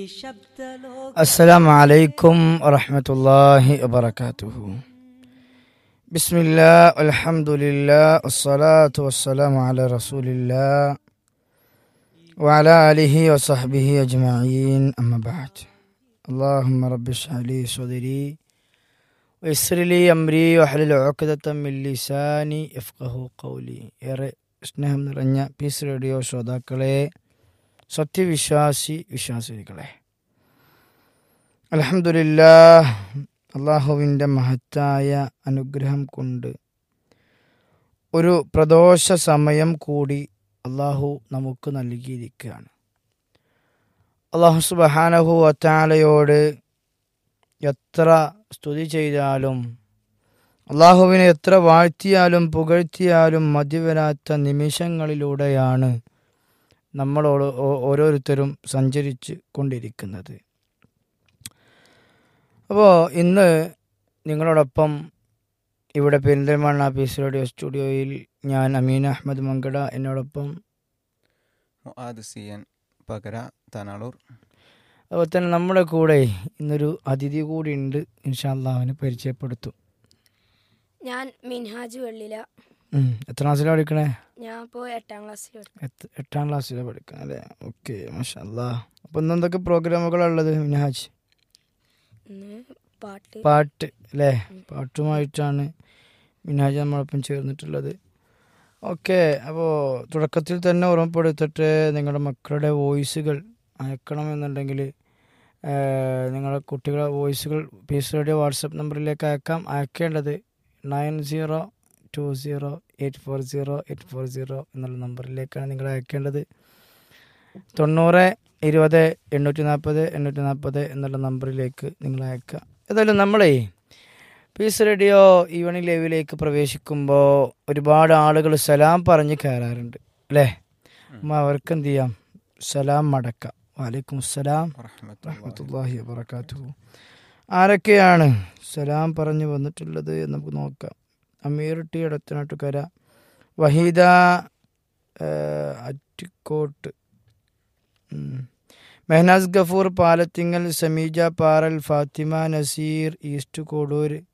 السلام عليكم ورحمة الله وبركاته بسم الله الحمد لله والصلاة والسلام على رسول الله وعلى آله وصحبه أجمعين أما بعد اللهم رب اشرح لي صدري ويسر لي أمري واحلل عقدة من لساني يفقه قولي ഏറെ സ്നേഹം നിറഞ്ഞ പീസ് റേഡിയോ ശ്രോതാക്കളെ സത്യവിശ്വാസി വിശ്വാസികളെ അലഹമുല്ലാ അള്ളാഹുവിൻ്റെ മഹത്തായ അനുഗ്രഹം കൊണ്ട് ഒരു പ്രദോഷ സമയം കൂടി അള്ളാഹു നമുക്ക് നൽകിയിരിക്കുകയാണ് അള്ളാഹു സുബഹാനഹു വത്താലയോട് എത്ര സ്തുതി ചെയ്താലും അള്ളാഹുവിനെ എത്ര വാഴ്ത്തിയാലും പുകഴ്ത്തിയാലും മതിവരാത്ത നിമിഷങ്ങളിലൂടെയാണ് നമ്മളോട് ഓരോരുത്തരും സഞ്ചരിച്ച് കൊണ്ടിരിക്കുന്നത് അപ്പോൾ ഇന്ന് നിങ്ങളോടൊപ്പം ഇവിടെ പെരിന്തൽമണ്ണ പീസ് റേഡിയോ സ്റ്റുഡിയോയിൽ ഞാൻ അമീൻ അഹമ്മദ് മങ്കട എന്നോടൊപ്പം മുആദ് സി എൻ പകര തനാളൂർ അതുപോലെ തന്നെ നമ്മുടെ കൂടെ ഇന്നൊരു അതിഥി കൂടി ഉണ്ട് ഇൻഷാല്ലാവിനെ പരിചയപ്പെടുത്തും ഞാൻ മിൻഹാജ് വെള്ളില ഉം. എത്ര ക്ലാസ്സിലാണ് പഠിക്കണേ ഞാൻ ഇപ്പോൾ എട്ടാം ക്ലാസ്സിൽ പഠിക്കും എത്ത് എട്ടാം ക്ലാസ്സിലാണ് പഠിക്കണം അല്ലേ ഓക്കെ മാഷല്ലാ അപ്പോൾ ഇന്ന് എന്തൊക്കെ പ്രോഗ്രാമുകളാണ് ഉള്ളത് മിനഹാജ് ഇന്ന് പാട്ട് പാട്ട് അല്ലേ പാട്ടുമായിട്ടാണ് മിനാജ് നമ്മളൊപ്പം ചേർന്നിട്ടുള്ളത് ഓക്കെ അപ്പോൾ തുടക്കത്തിൽ തന്നെ ഓർമ്മപ്പെടുത്തിട്ട് നിങ്ങളുടെ മക്കളുടെ വോയിസുകൾ അയക്കണമെന്നുണ്ടെങ്കിൽ നിങ്ങളുടെ കുട്ടികളുടെ വോയിസുകൾ പീസ് റേഡിയോ വാട്സപ്പ് നമ്പറിലേക്ക് അയക്കാം അയക്കേണ്ടത് nine zero two zero eight four zero eight four zero എന്നുള്ള നമ്പറിലേക്കാണ് നിങ്ങൾ അയക്കേണ്ടത് തൊണ്ണൂറ് ഇരുപത് എണ്ണൂറ്റി നാൽപ്പത് എണ്ണൂറ്റി നാൽപ്പത് എന്നുള്ള നമ്പറിലേക്ക് നിങ്ങൾ അയക്കുക ഏതായാലും നമ്മളേ പീസ് റേഡിയോ ഈവനിങ് ലൈവിലേക്ക് പ്രവേശിക്കുമ്പോൾ ഒരുപാട് ആളുകൾ സലാം പറഞ്ഞ് കയറാറുണ്ട് അല്ലേ അപ്പം അവർക്ക് എന്ത് ചെയ്യാം സലാം മടക്കാം വാലൈക്കും സലാം റഹ്മത്തുല്ലാഹി വബർക്കാത്തു ആരൊക്കെയാണ് സലാം പറഞ്ഞു വന്നിട്ടുള്ളത് എന്ന് നമുക്ക് നോക്കാം അമീർ ടി ഇടത്തനാട്ടുകര വഹീദ ഏഹ്, അറ്റിക്കോട്ട് ഉം. മെഹനാസ് ഗഫൂർ പാലത്തിങ്ങൽ സമീജ പാറൽ ഫാത്തിമ നസീർ ഈസ്റ്റ് കോടൂർ